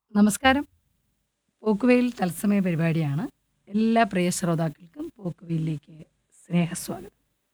നമസ്കാരം. പോക്കുവെയിൽ തത്സമയ പരിപാടിയാണ്. എല്ലാ പ്രിയ ശ്രോതാക്കൾക്കും പോക്കുവെയിലിലേക്ക് സ്നേഹസ്വാഗതം.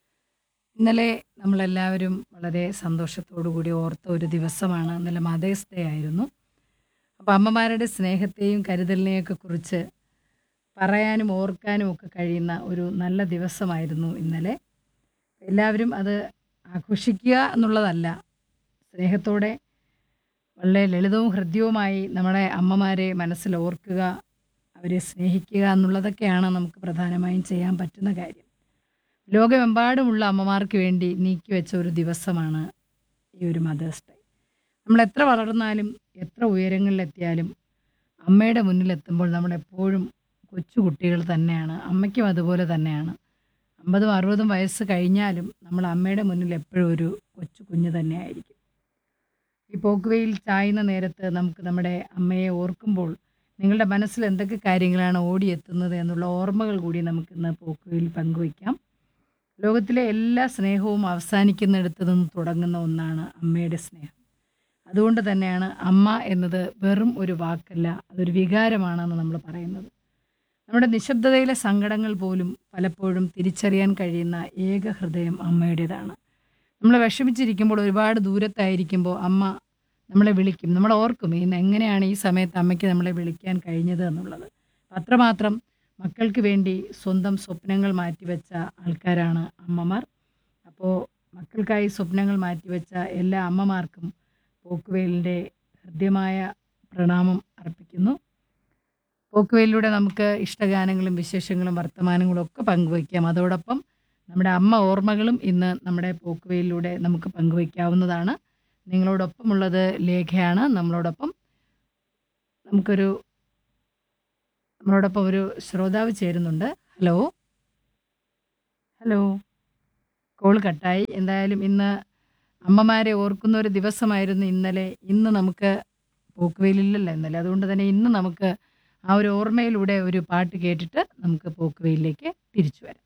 ഇന്നലെ നമ്മളെല്ലാവരും വളരെ സന്തോഷത്തോടു കൂടി ഓർത്ത ഒരു ദിവസമാണ്. ഇന്നലെ മദേഴ്സ് ഡേ ആയിരുന്നു. അപ്പോൾ അമ്മമാരുടെ സ്നേഹത്തെയും കരുതലിനെയൊക്കെ കുറിച്ച് പറയാനും ഓർക്കാനും ഒക്കെ കഴിയുന്ന ഒരു നല്ല ദിവസമായിരുന്നു ഇന്നലെ. എല്ലാവരും അത് ആഘോഷിക്കുക എന്നുള്ളതല്ല. സ്നേഹത്തോടെ വളരെ ലളിതവും ഹൃദ്യവുമായി നമ്മുടെ അമ്മമാരെ മനസ്സിൽ ഓർക്കുക, അവരെ സ്നേഹിക്കുക എന്നുള്ളതൊക്കെയാണ് നമുക്ക് പ്രധാനമായും ചെയ്യാൻ പറ്റുന്ന കാര്യം. ലോകമെമ്പാടുമുള്ള അമ്മമാർക്ക് വേണ്ടി നീക്കിവെച്ച ഒരു ദിവസമാണ് ഈ ഒരു മദേഴ്സ് ഡേ. നമ്മൾ എത്ര വളർന്നാലും എത്ര ഉയരങ്ങളിലെത്തിയാലും അമ്മയുടെ മുന്നിലെത്തുമ്പോൾ നമ്മളെപ്പോഴും കൊച്ചുകുട്ടികൾ തന്നെയാണ്. അമ്മയ്ക്കും അതുപോലെ തന്നെയാണ്. 50ഉം 60ഉം വയസ്സ് കഴിഞ്ഞാലും നമ്മൾ അമ്മയുടെ മുന്നിൽ എപ്പോഴും ഒരു കൊച്ചു കുഞ്ഞ് തന്നെയായിരിക്കും. ഈ പോക്കുവെയിൽ ചായുന്ന നേരത്ത് നമുക്ക് നമ്മുടെ അമ്മയെ ഓർക്കുമ്പോൾ നിങ്ങളുടെ മനസ്സിൽ എന്തൊക്കെ കാര്യങ്ങളാണ് ഓടിയെത്തുന്നത് എന്നുള്ള ഓർമ്മകൾ കൂടി നമുക്കിന്ന് പോക്കുവെയിൽ പങ്കുവയ്ക്കാം. ലോകത്തിലെ എല്ലാ സ്നേഹവും അവസാനിക്കുന്നിടത്ത് നിന്ന് തുടങ്ങുന്ന ഒന്നാണ് അമ്മയുടെ സ്നേഹം. അതുകൊണ്ട് തന്നെയാണ് അമ്മ എന്നത് വെറും ഒരു വാക്കല്ല, അതൊരു വികാരമാണെന്ന് നമ്മൾ പറയുന്നത്. നമ്മുടെ നിശബ്ദതയിലെ സങ്കടങ്ങൾ പോലും പലപ്പോഴും തിരിച്ചറിയാൻ കഴിയുന്ന ഏക ഹൃദയം അമ്മയുടേതാണ്. നമ്മൾ വിഷമിച്ചിരിക്കുമ്പോൾ ഒരുപാട് ദൂരത്തായിരിക്കുമ്പോൾ അമ്മ നമ്മളെ വിളിക്കും. നമ്മൾ ഓർക്കും ഇന്ന് എങ്ങനെയാണ് ഈ സമയത്ത് അമ്മയ്ക്ക് നമ്മളെ വിളിക്കാൻ കഴിഞ്ഞത് എന്നുള്ളത്. അത്രമാത്രം മക്കൾക്ക് വേണ്ടി സ്വന്തം സ്വപ്നങ്ങൾ മാറ്റിവെച്ച ആൾക്കാരാണ് അമ്മമാർ. അപ്പോൾ മക്കൾക്കായി സ്വപ്നങ്ങൾ മാറ്റിവെച്ച എല്ലാ അമ്മമാർക്കും പോക്കുവെയിലിൻ്റെ ഹൃദ്യമായ പ്രണാമം അർപ്പിക്കുന്നു. പോക്കുവെയിലിലൂടെ നമുക്ക് ഇഷ്ടഗാനങ്ങളും വിശേഷങ്ങളും വർത്തമാനങ്ങളും ഒക്കെ പങ്കുവയ്ക്കാം. അതോടൊപ്പം നമ്മുടെ അമ്മ ഓർമ്മകളും ഇന്ന് നമ്മുടെ പോക്കുവെയിലിലൂടെ നമുക്ക് പങ്കുവയ്ക്കാവുന്നതാണ്. നിങ്ങളോടൊപ്പമുള്ളത് ലേഖയാണ്. നമ്മളോടൊപ്പം നമുക്കൊരു നമ്മളോടൊപ്പം ഒരു ശ്രോതാവ് ചേരുന്നുണ്ട്. ഹലോ. ഹലോ. കോൾ കട്ടായി. എന്തായാലും ഇന്ന് അമ്മമാരെ ഓർക്കുന്ന ഒരു ദിവസമായിരുന്നു ഇന്നലെ. ഇന്ന് നമുക്ക് പോക്കുവെയിലില്ലല്ലോ ഇന്നലെ. അതുകൊണ്ട് തന്നെ ഇന്ന് നമുക്ക് ആ ഒരു ഓർമ്മയിലൂടെ ഒരു പാട്ട് കേട്ടിട്ട് നമുക്ക് പോക്കുവെയിലിലേക്ക് തിരിച്ചു വരാം.